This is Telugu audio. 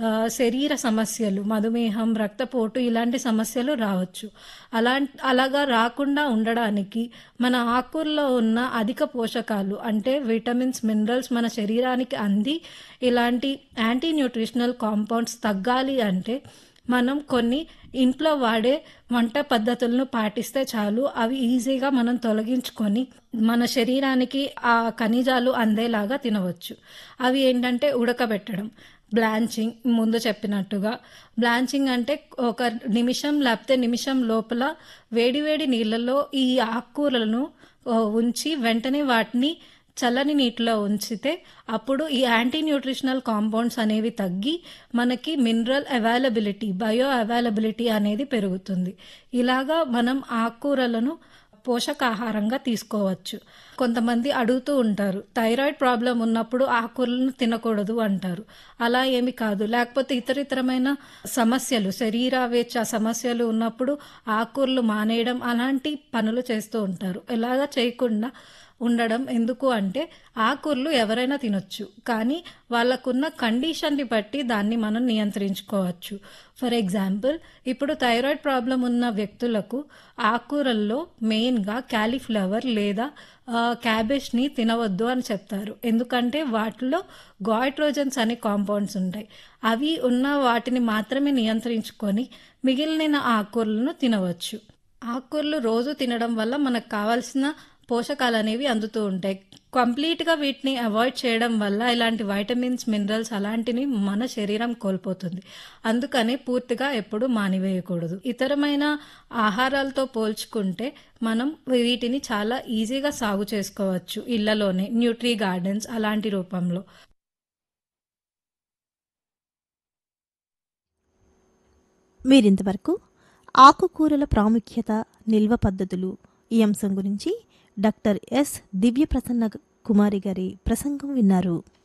ఆ, శరీర సమస్యలు మధుమేహం రక్తపోటు ఇలాంటి సమస్యలు రావచ్చు అలా అలాగా రాకుండా ఉండడానికి మన ఆకుల్లో ఉన్న అధిక పోషకాలు అంటే విటమిన్స్ మినరల్స్ మన శరీరానికి అంది ఇలాంటి యాంటీ న్యూట్రిషనల్ కాంపౌండ్స్ తగ్గాలి అంటే మనం కొన్ని ఇంట్లో వాడే వంట పద్ధతులను పాటిస్తే చాలు అవి ఈజీగా మనం తొలగించుకొని మన శరీరానికి ఆ ఖనిజాలు అందేలాగా తినవచ్చు అవి ఏంటంటే ఉడకబెట్టడం బ్లాంచింగ్ ముందు చెప్పినట్టుగా బ్లాంచింగ్ అంటే ఒక నిమిషం లేకపోతే నిమిషం లోపల వేడివేడి నీళ్ళలో ఈ ఆకుకూరలను ఆ, ఉంచి వెంటనే వాటిని చల్లని నీటిలో ఉంచితే అప్పుడు ఈ యాంటీ న్యూట్రిషనల్ కాంపౌండ్స్ అనేవి తగ్గి మనకి మినరల్ అవైలబిలిటీ బయో అవైలబిలిటీ అనేది పెరుగుతుంది ఇలాగా మనం ఆకుకూరలను పోషకాహారంగా తీసుకోవచ్చు కొంతమంది అడుగుతూ ఉంటారు థైరాయిడ్ ప్రాబ్లం ఉన్నప్పుడు ఆకుకూరలను తినకూడదు అంటారు అలా ఏమి కాదు లేకపోతే ఇతర ఇతరమైన సమస్యలు శరీరావేచ్ఛ సమస్యలు ఉన్నప్పుడు ఆకుకూరలు మానేయడం అలాంటి పనులు చేస్తూ ఉంటారు ఇలాగా చేయకుండా ఉండడం ఎందుకు అంటే ఆకుకూరలు ఎవరైనా తినొచ్చు కానీ వాళ్ళకున్న కండిషన్ని బట్టి దాన్ని మనం నియంత్రించుకోవచ్చు ఫర్ ఎగ్జాంపుల్ ఇప్పుడు థైరాయిడ్ ప్రాబ్లం ఉన్న వ్యక్తులకు ఆకుకూరల్లో మెయిన్గా క్యాలీఫ్లవర్ లేదా ఆ, క్యాబేజ్ని తినవద్దు అని చెప్తారు ఎందుకంటే వాటిలో గాయిట్రోజన్స్ అనే కాంపౌండ్స్ ఉంటాయి అవి ఉన్న వాటిని మాత్రమే నియంత్రించుకొని మిగిలిన ఆకుకూరలను తినవచ్చు ఆకుకూరలు రోజు తినడం వల్ల మనకు కావాల్సిన పోషకాలు అనేవి అందుతూ ఉంటాయి కంప్లీట్గా వీటిని అవాయిడ్ చేయడం వల్ల ఇలాంటి వైటమిన్స్ మినరల్స్ అలాంటివి మన శరీరం కోల్పోతుంది అందుకని పూర్తిగా ఎప్పుడు మానివేయకూడదు ఇతరమైన ఆహారాలతో పోల్చుకుంటే మనం వీటిని చాలా ఈజీగా సాగు చేసుకోవచ్చు ఇళ్లలోనే న్యూట్రీ గార్డెన్స్ అలాంటి రూపంలో మీరింతవరకు ఆకుకూరల ప్రాముఖ్యత నిల్వ పద్ధతులు ఈ అంశం గురించి డాక్టర్ ఎస్ దివ్యప్రసన్న కుమారి గారి ప్రసంగం విన్నారు